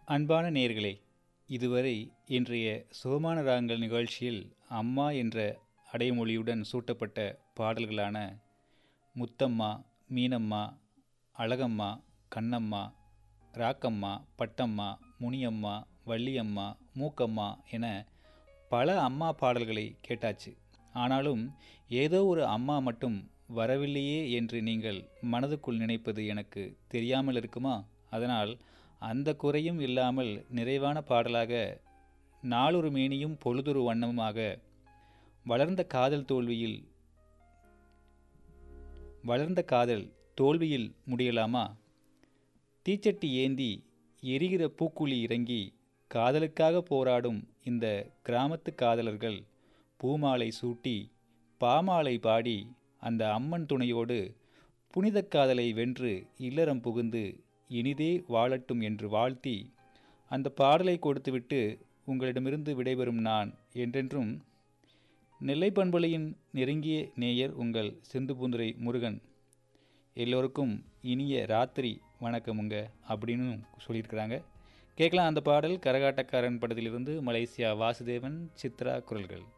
அன்பான நேயர்களே இதுவரை இன்றைய சுகமான ராகங்கள் நிகழ்ச்சியில் அம்மா என்ற அடைமொழியுடன் சூட்டப்பட்ட பாடல்களான முத்தம்மா மீனம்மா அழகம்மா கண்ணம்மா ராக்கம்மா பட்டம்மா முனியம்மா வள்ளியம்மா மூக்கம்மா என பல அம்மா பாடல்களை கேட்டாச்சு ஆனாலும் ஏதோ ஒரு அம்மா மட்டும் வரவில்லையே என்று நீங்கள் மனதுக்குள் நினைப்பது எனக்கு தெரியாமல் இருக்குமா அதனால் அந்த குறையும் இல்லாமல் நிறைவான பாடலாக நாளொரு மேனியும் பொழுதொரு வண்ணமுமாக வளர்ந்த காதல் தோல்வியில் வளர்ந்த காதல் தோல்வியில் முடியலாமா தீச்சட்டி ஏந்தி எரிகிற பூக்குழி இறங்கி காதலுக்காக போராடும் இந்த கிராமத்து காதலர்கள் பூமாலை சூட்டி பாமாலை பாடி அந்த அம்மன் துணையோடு புனித காதலை வென்று இல்லறம் புகுந்து இனிதே வாழட்டும் என்று வாழ்த்தி அந்த பாடலை கொடுத்துவிட்டு உங்களிடமிருந்து விடைபெறும் நான் என்றென்றும் நெல்லை பண்பொழியின் நெருங்கிய நேயர் உங்கள் சிந்துபுந்துரை முருகன் எல்லோருக்கும் இனிய ராத்திரி வணக்கமுங்க அப்படின்னு சொல்லியிருக்கிறாங்க கேட்கலாம் அந்த பாடல் கரகாட்டக்காரன் படத்திலிருந்து மலேசியா வாசுதேவன் சித்ரா குரல்கள்